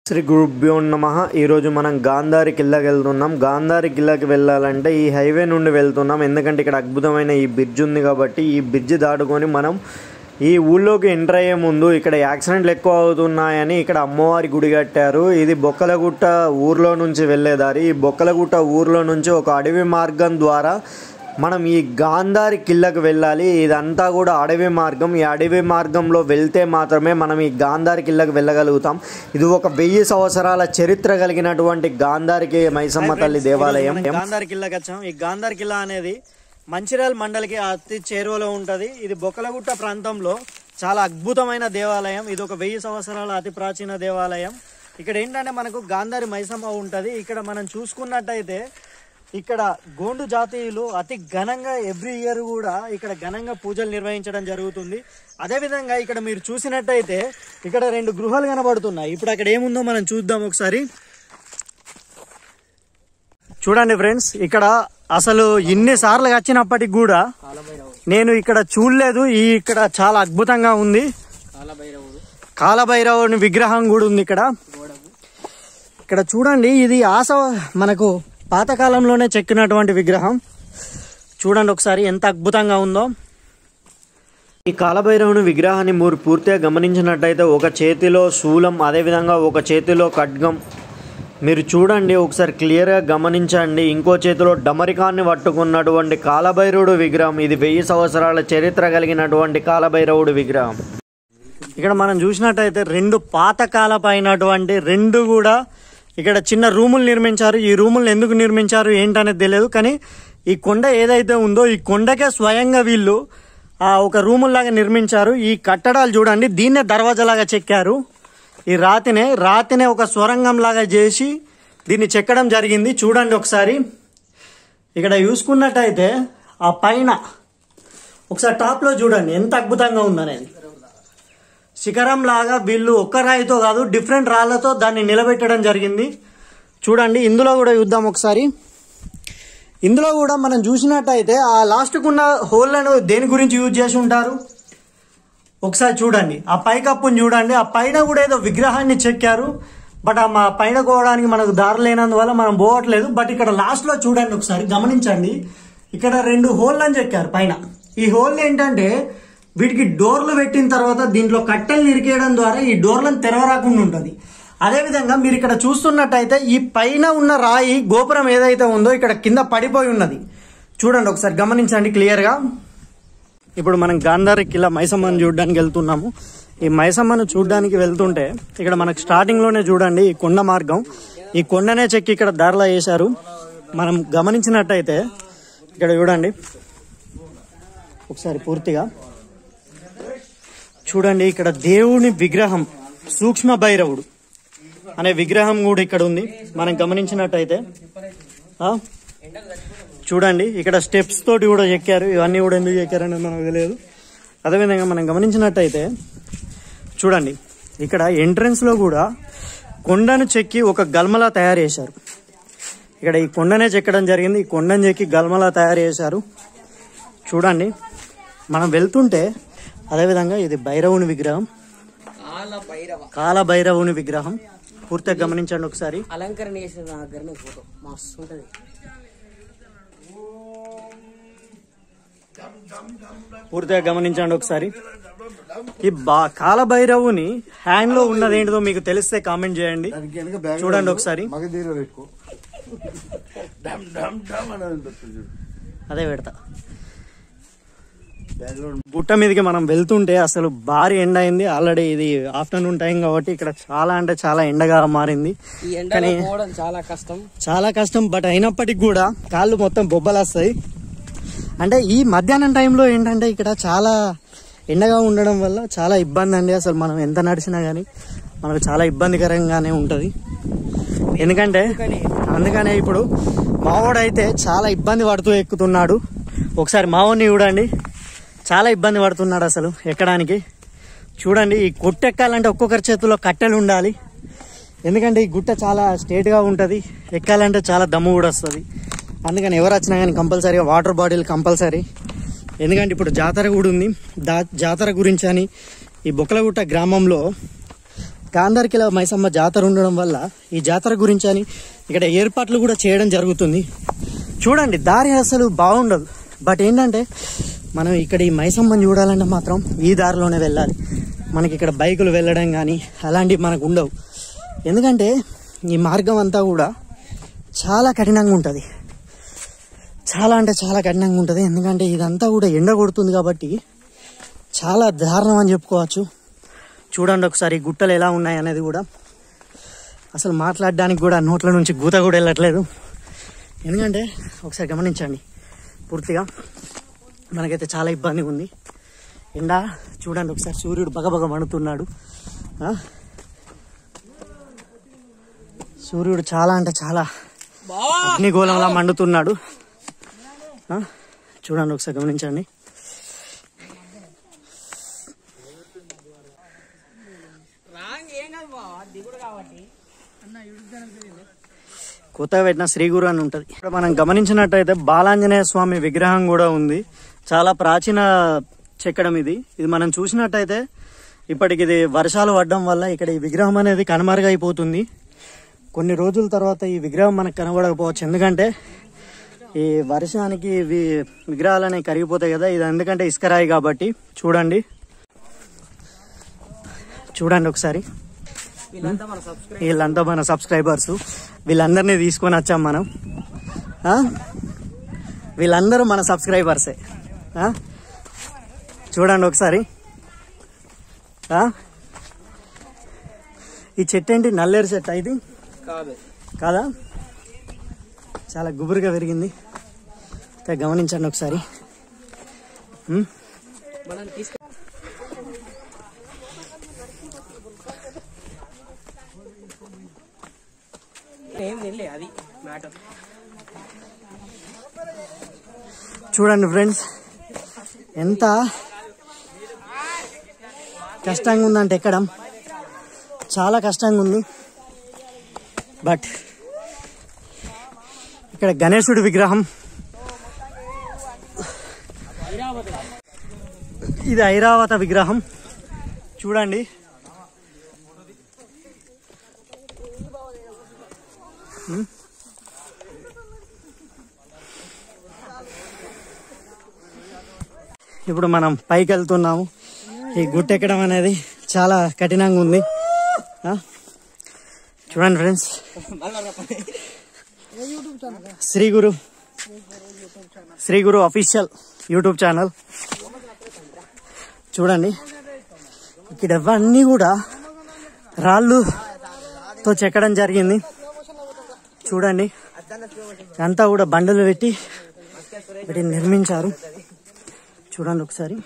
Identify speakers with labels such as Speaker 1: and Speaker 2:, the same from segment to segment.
Speaker 1: శ్రీ గురుభ్యో నమ ఈరోజు మనం గాంధారి కిల్లాకి వెళ్తున్నాం గాంధారి కిల్లాకి వెళ్ళాలంటే ఈ హైవే నుండి వెళ్తున్నాం ఎందుకంటే ఇక్కడ అద్భుతమైన ఈ బ్రిడ్జ్ ఉంది కాబట్టి ఈ బ్రిడ్జ్ దాటుకొని మనం ఈ ఊళ్ళోకి ఎంటర్ అయ్యే ముందు ఇక్కడ యాక్సిడెంట్లు ఎక్కువ అవుతున్నాయని ఇక్కడ అమ్మవారి గుడి కట్టారు ఇది బొక్కలగుట్ట ఊర్లో నుంచి వెళ్ళే దారి ఈ బొక్కలగుట్ట ఊర్లో నుంచి ఒక అడవి మార్గం ద్వారా మనం ఈ గాంధారి కిల్లకు వెళ్ళాలి ఇదంతా కూడా అడవి మార్గం ఈ అడవి మార్గంలో వెళ్తే మాత్రమే మనం ఈ గాంధారి కిల్లకు వెళ్ళగలుగుతాం ఇది ఒక వెయ్యి సంవత్సరాల చరిత్ర కలిగినటువంటి గాంధారికి మైసమ్మ తల్లి దేవాలయం గాంధారి కిల్లకు వచ్చాం ఈ గాంధారి కిల్లా అనేది మంచిర్యాల మండలికి అతి చేరువలో ఉంటుంది ఇది బొక్కలగుట్ట ప్రాంతంలో చాలా అద్భుతమైన దేవాలయం ఇది ఒక వెయ్యి సంవత్సరాల అతి ప్రాచీన దేవాలయం ఇక్కడ ఏంటంటే మనకు గాంధారి మైసమ్మ ఉంటుంది ఇక్కడ మనం చూసుకున్నట్టయితే ఇక్కడ గోండు జాతీయులు అతి ఘనంగా ఎవ్రీ ఇయర్ కూడా ఇక్కడ ఘనంగా పూజలు నిర్వహించడం జరుగుతుంది అదేవిధంగా ఇక్కడ మీరు చూసినట్టయితే ఇక్కడ రెండు గృహాలు కనబడుతున్నాయి ఇప్పుడు అక్కడ ఏముందో మనం చూద్దాం ఒకసారి చూడండి ఫ్రెండ్స్ ఇక్కడ అసలు ఇన్ని సార్లు వచ్చినప్పటికి కూడా నేను ఇక్కడ చూడలేదు ఈ ఇక్కడ చాలా అద్భుతంగా ఉంది
Speaker 2: కాలభైరవుడు
Speaker 1: కాలభైరవుని విగ్రహం కూడా ఉంది ఇక్కడ
Speaker 2: గోడకు
Speaker 1: ఇక్కడ చూడండి ఇది ఆస మనకు పాతకాలంలోనే చెక్కినటువంటి విగ్రహం చూడండి ఒకసారి ఎంత అద్భుతంగా ఉందో ఈ కాలభైరవుని విగ్రహాన్ని మీరు పూర్తిగా గమనించినట్టయితే ఒక చేతిలో శూలం అదేవిధంగా ఒక చేతిలో ఖడ్గం మీరు చూడండి ఒకసారి క్లియర్గా గమనించండి ఇంకో చేతిలో డమరికాన్ని పట్టుకున్నటువంటి కాలభైరవుడు విగ్రహం ఇది వెయ్యి సంవత్సరాల చరిత్ర కలిగినటువంటి కాలభైరవుడు విగ్రహం ఇక్కడ మనం చూసినట్టయితే రెండు పాతకాలపైనటువంటి రెండు కూడా ఇక్కడ చిన్న రూములు నిర్మించారు ఈ రూములు ఎందుకు నిర్మించారు ఏంటనేది తెలియదు కానీ ఈ కొండ ఏదైతే ఉందో ఈ కొండకే స్వయంగా వీళ్ళు ఆ ఒక రూముల్లాగా నిర్మించారు ఈ కట్టడాలు చూడండి దీన్నే దర్వాజలాగా చెక్కారు ఈ రాతినే రాతినే ఒక స్వరంగం లాగా చేసి దీన్ని చెక్కడం జరిగింది చూడండి ఒకసారి ఇక్కడ చూసుకున్నట్టయితే ఆ పైన ఒకసారి టాప్లో చూడండి ఎంత అద్భుతంగా ఉందనేది శిఖరం లాగా వీళ్ళు ఒక్క రాయితో కాదు డిఫరెంట్ రాళ్లతో దాన్ని నిలబెట్టడం జరిగింది చూడండి ఇందులో కూడా చూద్దాం ఒకసారి ఇందులో కూడా మనం చూసినట్టయితే ఆ లాస్ట్కున్న హోల్లను దేని గురించి యూజ్ చేసి ఉంటారు ఒకసారి చూడండి ఆ పైకప్పుని చూడండి ఆ పైన కూడా ఏదో విగ్రహాన్ని చెక్కారు బట్ ఆ మా పైన పోవడానికి మనకు దారి లేనందువల్ల మనం పోవట్లేదు బట్ ఇక్కడ లాస్ట్ లో చూడండి ఒకసారి గమనించండి ఇక్కడ రెండు హోల్లను చెక్కారు పైన ఈ హోల్ ఏంటంటే వీటికి డోర్లు పెట్టిన తర్వాత దీంట్లో కట్టెలు నిరికేయడం ద్వారా ఈ డోర్లను తెరవరాకుండా ఉంటుంది అదేవిధంగా మీరు ఇక్కడ చూస్తున్నట్టయితే ఈ పైన ఉన్న రాయి గోపురం ఏదైతే ఉందో ఇక్కడ కింద పడిపోయి ఉన్నది చూడండి ఒకసారి గమనించండి క్లియర్గా ఇప్పుడు మనం గాంధారి కిలా మైసమ్మను చూడడానికి వెళ్తున్నాము ఈ మైసమ్మను చూడడానికి వెళ్తుంటే ఇక్కడ మనకు స్టార్టింగ్ లోనే చూడండి ఈ కొండ మార్గం ఈ కొండనే చెక్కి ఇక్కడ దారిలో వేశారు మనం గమనించినట్టయితే ఇక్కడ చూడండి ఒకసారి పూర్తిగా చూడండి ఇక్కడ దేవుని విగ్రహం సూక్ష్మ భైరవుడు అనే విగ్రహం కూడా ఇక్కడ ఉంది మనం గమనించినట్టయితే ఆ? చూడండి ఇక్కడ స్టెప్స్ తోటి కూడా చెక్కారు ఇవన్నీ కూడా ఎందుకు చెక్కారని మనకు తెలియదు అదేవిధంగా మనం గమనించినట్టయితే చూడండి ఇక్కడ ఎంట్రన్స్ లో కూడా కొండను చెక్కి ఒక గల్మలా తయారు చేశారు ఇక్కడ ఈ కొండనే చెక్కడం జరిగింది ఈ కొండను చెక్కి గల్మలా తయారు చేశారు చూడండి మనం వెళ్తుంటే అదేవిధంగా ఇది భైరవుని విగ్రహం
Speaker 2: కాలభైరవ
Speaker 1: కాల భైరవుని విగ్రహం పూర్తిగా గమనించండి ఒకసారి
Speaker 2: అలంకరణ చేసిన దగ్గరనే ఫోటో మస్తు ఉంటది
Speaker 1: పూర్తిగా గమనించండి ఒకసారి ఈ బా కాలభైరవుని హ్యాండ్ లో ఉన్నది ఏంటిదో మీకు తెలిస్తే కామెంట్ చేయండి చూడండి ఒకసారి
Speaker 3: మగ దీర పెట్టుకో డమ్ డమ్ డమ్ అని వస్తుంది చూడు
Speaker 1: అదే పెడతా
Speaker 3: బ్యాక్గ్రౌండ్
Speaker 1: గుట్ట మీదకి మనం వెళ్తుంటే అసలు భారీ ఎండ అయింది ఆల్రెడీ ఇది ఆఫ్టర్నూన్ టైం కాబట్టి ఇక్కడ చాలా అంటే చాలా ఎండగా మారింది
Speaker 2: ఈ ఎండలో
Speaker 1: కానీ-
Speaker 2: పోవడం చాలా కష్టం
Speaker 1: చాలా కష్టం బట్ అయినప్పటికి కూడా కాళ్ళు మొత్తం బొబ్బలు వస్తాయి అంటే ఈ మధ్యాహ్నం టైంలో ఏంటంటే ఇక్కడ చాలా ఎండగా ఉండడం వల్ల చాలా ఇబ్బంది అండి అసలు మనం ఎంత నడిచినా కానీ మనకు చాలా ఇబ్బందికరంగానే ఉంటుంది ఎందుకంటే అందుకనే ఇప్పుడు మావోడైతే చాలా ఇబ్బంది పడుతూ ఎక్కుతున్నాడు ఒకసారి మావోని చూడండి చాలా ఇబ్బంది పడుతున్నాడు అసలు ఎక్కడానికి చూడండి ఈ కొట్టు ఎక్కాలంటే ఒక్కొక్కరి చేతిలో కట్టెలు ఉండాలి ఎందుకంటే ఈ గుట్ట చాలా స్ట్రేట్గా ఉంటుంది ఎక్కాలంటే చాలా దమ్ము కూడా వస్తుంది అందుకని ఎవరు వచ్చినా కానీ కంపల్సరీగా వాటర్ బాటిల్ కంపల్సరీ ఎందుకంటే ఇప్పుడు జాతర కూడా ఉంది దా జాతర గురించి అని ఈ బొక్కలగుట్ట గ్రామంలో గాంధార్కిల మైసమ్మ జాతర ఉండడం వల్ల ఈ జాతర గురించి అని ఇక్కడ ఏర్పాట్లు కూడా చేయడం జరుగుతుంది చూడండి దారి అసలు బాగుండదు బట్ ఏంటంటే మనం ఇక్కడ ఈ మైసమ్మని చూడాలంటే మాత్రం ఈ దారిలోనే వెళ్ళాలి మనకి ఇక్కడ బైకులు వెళ్ళడం కానీ అలాంటివి మనకు ఉండవు ఎందుకంటే ఈ మార్గం అంతా కూడా చాలా కఠినంగా ఉంటుంది చాలా అంటే చాలా కఠినంగా ఉంటుంది ఎందుకంటే ఇదంతా కూడా ఎండ కొడుతుంది కాబట్టి చాలా దారుణం అని చెప్పుకోవచ్చు చూడండి ఒకసారి ఈ గుట్టలు ఎలా ఉన్నాయి అనేది కూడా అసలు మాట్లాడడానికి కూడా నోట్ల నుంచి గూత కూడా వెళ్ళట్లేదు ఎందుకంటే ఒకసారి గమనించండి పూర్తిగా మనకైతే చాలా ఇబ్బందిగా ఉంది ఎండ చూడండి ఒకసారి సూర్యుడు బగబగ మండుతున్నాడు ఆ? సూర్యుడు చాలా అంటే చాలా అగ్నిగోళంలా మండుతున్నాడు ఆ? చూడండి ఒకసారి గమనించండి
Speaker 2: రాంగ్ ఏం కాదు బావా దిగుడు కాబట్టి
Speaker 1: కొత్తగా పెట్టిన శ్రీగురు అని ఉంటుంది ఇక్కడ మనం గమనించినట్టయితే బాలాంజనేయ స్వామి విగ్రహం కూడా ఉంది చాలా ప్రాచీన చెక్కడం ఇది ఇది మనం చూసినట్టయితే ఇప్పటికి ఇది వర్షాలు పడడం వల్ల ఇక్కడ ఈ విగ్రహం అనేది కనుమరుగైపోతుంది కొన్ని రోజుల తర్వాత ఈ విగ్రహం మనకు కనబడకపోవచ్చు ఎందుకంటే ఈ వర్షానికి ఇవి విగ్రహాలు అనేవి కరిగిపోతాయి కదా ఇది ఎందుకంటే ఇసుకరాయి కాబట్టి చూడండి చూడండి ఒకసారి
Speaker 2: వీళ్ళంతా మన సబ్స్క్రైబ్
Speaker 1: వీళ్ళంతా మన సబ్స్క్రైబర్స్ వీళ్ళందరినీ తీసుకొని వచ్చాం మనం ఆ? వీళ్ళందరూ మన సబ్స్క్రైబర్సే ఆ? చూడండి ఒకసారి ఆ? ఈ చెట్టు ఏంటి నల్లేరు చెట్టు ఇది
Speaker 2: కాదు
Speaker 1: కాదా చాలా గుబురుగా పెరిగింది అయితే గమనించండి ఒకసారి ఉమ్?
Speaker 2: మనం తీసుకు ఏం తినలే అది మ్యాటర్
Speaker 1: చూడండి ఫ్రెండ్స్ ఎంత కష్టంగా ఉందంటే ఎక్కడం చాలా కష్టంగా ఉంది బట్ ఇక్కడ గణేశుడి విగ్రహం ఇది ఐరావత విగ్రహం చూడండి ఉమ్. ఇప్పుడు మనం పైకి వెళ్తున్నాము ఈ గుట్ట ఎక్కడం అనేది చాలా కఠినంగా ఉంది ఆ? చూడండి friends Shri Guru Shri Guru official YouTube channel చూడండి ఇక్కడ ఇవన్నీ కూడా రాళ్ళుతో చెక్కడం జరిగింది చూడండి అంతా కూడా బండలు పెట్టి వీటిని నిర్మించారు చూడండి ఒకసారి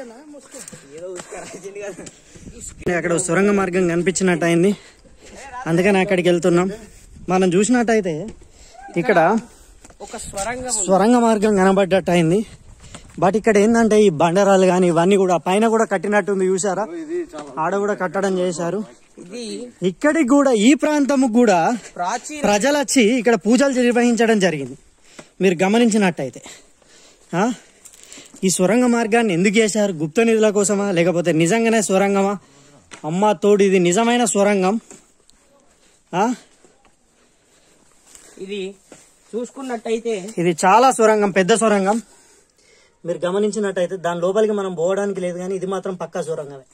Speaker 1: అక్కడ ఓ సొరంగ మార్గం కనిపించినట్టు అయింది అందుకని అక్కడికి వెళ్తున్నాం మనం చూసినట్టయితే ఇక్కడ
Speaker 2: ఒక స్వరంగా
Speaker 1: స్వరంగ మార్గం కనబడ్డట్టు అయింది బట్ ఇక్కడ ఏంటంటే ఈ బండరాలు కానీ ఇవన్నీ కూడా పైన కూడా కట్టినట్టుంది చూసారా ఆడ కూడా కట్టడం చేశారు
Speaker 2: ఇది
Speaker 1: ఇక్కడికి కూడా ఈ ప్రాంతము కూడా
Speaker 2: ప్రాచీన
Speaker 1: ప్రజలు వచ్చి ఇక్కడ పూజలు నిర్వహించడం జరిగింది మీరు గమనించినట్టయితే ఆ? ఈ సొరంగ మార్గాన్ని ఎందుకు చేశారు గుప్త నిధుల కోసమా లేకపోతే నిజంగానే సొరంగమా అమ్మ తోడు ఇది నిజమైన సొరంగం ఆ?
Speaker 2: ఇది చూసుకున్నట్టయితే
Speaker 1: ఇది చాలా సొరంగం పెద్ద సొరంగం మీరు గమనించినట్టయితే దాని లోపలికి మనం పోవడానికి లేదు కానీ ఇది మాత్రం పక్కా సొరంగమే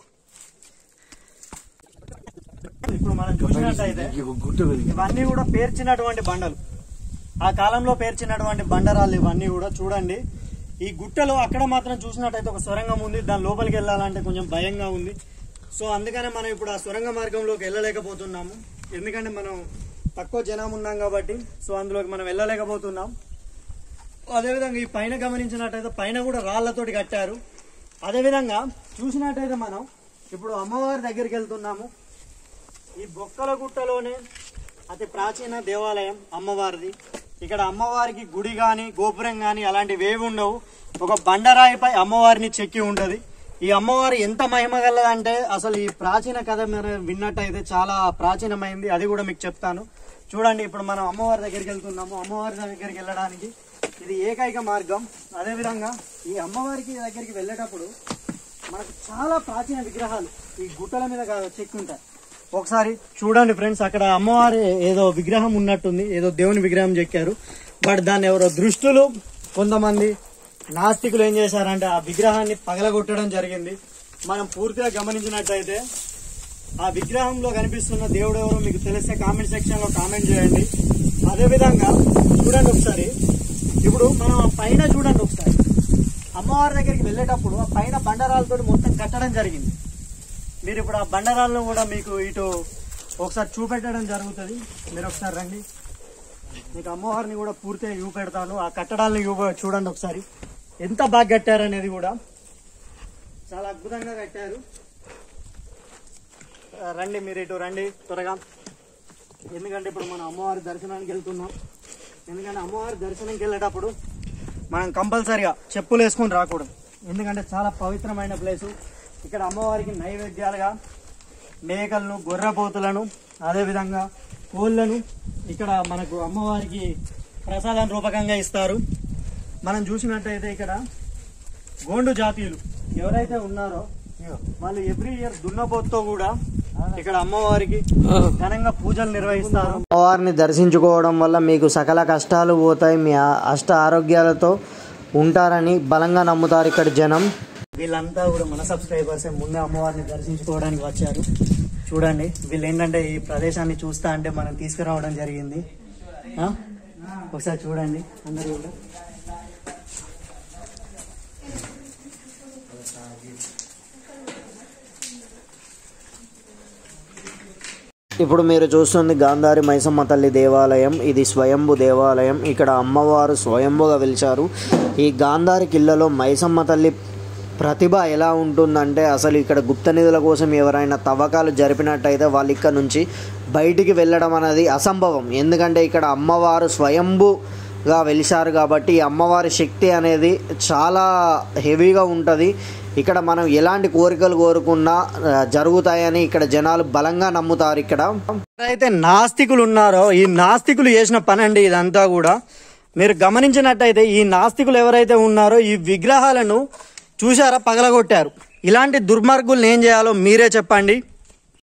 Speaker 1: ఇప్పుడు మనం చూసినట్టయితే
Speaker 3: గుట్ట పెరిగి
Speaker 1: ఇవన్నీ కూడా పేర్చినటువంటి బండలు ఆ కాలంలో పేర్చినటువంటి బండరాళ్ళు ఇవన్నీ కూడా చూడండి ఈ గుట్టలో అక్కడ మాత్రం చూసినట్టయితే ఒక సొరంగం ఉంది దాని లోపలికి వెళ్ళాలంటే కొంచెం భయంగా ఉంది సో అందుకనే మనం ఇప్పుడు ఆ సొరంగ మార్గంలోకి వెళ్ళలేకపోతున్నాము ఎందుకంటే మనం తక్కువ జనం ఉన్నాం కాబట్టి సో అందులోకి మనం వెళ్ళలేకపోతున్నాం అదేవిధంగా ఈ పైన గమనించినట్టయితే పైన కూడా రాళ్లతోటి కట్టారు అదేవిధంగా చూసినట్టయితే మనం ఇప్పుడు అమ్మవారి దగ్గరికి వెళ్తున్నాము ఈ బొక్కల గుట్టలోనే అతి ప్రాచీన దేవాలయం అమ్మవారిది ఇక్కడ అమ్మవారికి గుడి గాని గోపురం గాని అలాంటివి ఏవి ఉండవు ఒక బండరాయిపై అమ్మవారిని చెక్కి ఉంటది ఈ అమ్మవారు ఎంత మహిమ గలదంటే అసలు ఈ ప్రాచీన కథ మీరు విన్నట్టయితే చాలా ప్రాచీనమైంది అది కూడా మీకు చెప్తాను చూడండి ఇప్పుడు మనం అమ్మవారి దగ్గరికి వెళ్తున్నాము అమ్మవారి దగ్గరికి వెళ్ళడానికి ఇది ఏకైక మార్గం అదేవిధంగా ఈ అమ్మవారికి దగ్గరికి వెళ్ళేటప్పుడు మనకు చాలా ప్రాచీన విగ్రహాలు ఈ గుట్టల మీద గా- చెక్కి ఉంటాయి ఒకసారి చూడండి ఫ్రెండ్స్ అక్కడ అమ్మవారి ఏదో విగ్రహం ఉన్నట్టుంది ఏదో దేవుని విగ్రహం చెక్కారు బట్ దాన్ని ఎవరో దృష్టులు కొంతమంది నాస్తికులు ఏం చేశారంటే ఆ విగ్రహాన్ని పగలగొట్టడం జరిగింది మనం పూర్తిగా గమనించినట్టయితే ఆ విగ్రహంలో కనిపిస్తున్న దేవుడు ఎవరో మీకు తెలిస్తే కామెంట్ సెక్షన్ లో కామెంట్ చేయండి అదే విధంగా చూడండి ఒకసారి ఇప్పుడు మనం ఆ పైన చూడండి ఒకసారి అమ్మవారి దగ్గరికి వెళ్ళేటప్పుడు ఆ పైన బండరాలతో మొత్తం కట్టడం జరిగింది మీరు ఇప్పుడు ఆ బండరాలను కూడా మీకు ఇటు ఒకసారి చూపెట్టడం జరుగుతుంది మీరు ఒకసారి రండి మీకు అమ్మవారిని కూడా పూర్తిగా చూపెడతాను ఆ కట్టడాలను చూప- చూడండి ఒకసారి ఎంత బాగా కట్టారు అనేది కూడా చాలా అద్భుతంగా కట్టారు ఆ, రండి మీరు ఇటు రండి త్వరగా ఎందుకంటే ఇప్పుడు మనం అమ్మవారి దర్శనానికి వెళ్తున్నాం ఎందుకంటే అమ్మవారి దర్శనంకి వెళ్ళేటప్పుడు మనం కంపల్సరిగా చెప్పులు వేసుకొని రాకూడదు ఎందుకంటే చాలా పవిత్రమైన ప్లేసు ఇక్కడ అమ్మవారికి నైవేద్యాలుగా మేకలను గొర్రెపోతులను అదేవిధంగా కోళ్ళను ఇక్కడ మనకు అమ్మవారికి ప్రసాదం రూపకంగా ఇస్తారు మనం చూసినట్టయితే ఇక్కడ గోండు జాతీయులు ఎవరైతే ఉన్నారో వాళ్ళు ఎవ్రీ ఇయర్ దున్నపోతుతో కూడా ఇక్కడ అమ్మవారికి ఘనంగా పూజలు నిర్వహిస్తారు అమ్మవారిని దర్శించుకోవడం వల్ల మీకు సకల కష్టాలు పోతాయి మీ ఆ- అష్ట ఆరోగ్యాలతో ఉంటారని బలంగా నమ్ముతారు ఇక్కడ జనం వీళ్ళంతా కూడా మన సబ్స్క్రైబర్స్ ముందే అమ్మవారిని దర్శించుకోవడానికి వచ్చారు చూడండి వీళ్ళు ఏంటంటే ఈ ప్రదేశాన్ని చూస్తా అంటే మనం తీసుకురావడం జరిగింది ఆ? ఒకసారి చూడండి అందరూ కూడా ఇప్పుడు మీరు చూస్తుంది గాంధారి మైసమ్మ తల్లి దేవాలయం ఇది స్వయంభు దేవాలయం ఇక్కడ అమ్మవారు స్వయంభుగా వెలిచారు ఈ గాంధారి కిల్లలో మైసమ్మ తల్లి ప్రతిభ ఎలా ఉంటుందంటే అసలు ఇక్కడ గుప్త నిధుల కోసం ఎవరైనా తవ్వకాలు జరిపినట్టయితే వాళ్ళు ఇక్కడ నుంచి బయటికి వెళ్ళడం అనేది అసంభవం ఎందుకంటే ఇక్కడ అమ్మవారు స్వయంభుగా వెలిశారు కాబట్టి ఈ అమ్మవారి శక్తి అనేది చాలా హెవీగా ఉంటుంది ఇక్కడ మనం ఎలాంటి కోరికలు కోరుకున్నా ఆ, జరుగుతాయని ఇక్కడ జనాలు బలంగా నమ్ముతారు ఇక్కడ అయితే నాస్తికులు ఉన్నారో ఈ నాస్తికులు చేసిన పని అండి ఇదంతా కూడా మీరు గమనించినట్టయితే ఈ నాస్తికులు ఎవరైతే ఉన్నారో ఈ విగ్రహాలను చూసారా పగలగొట్టారు ఇలాంటి దుర్మార్గుల్ని ఏం చేయాలో మీరే చెప్పండి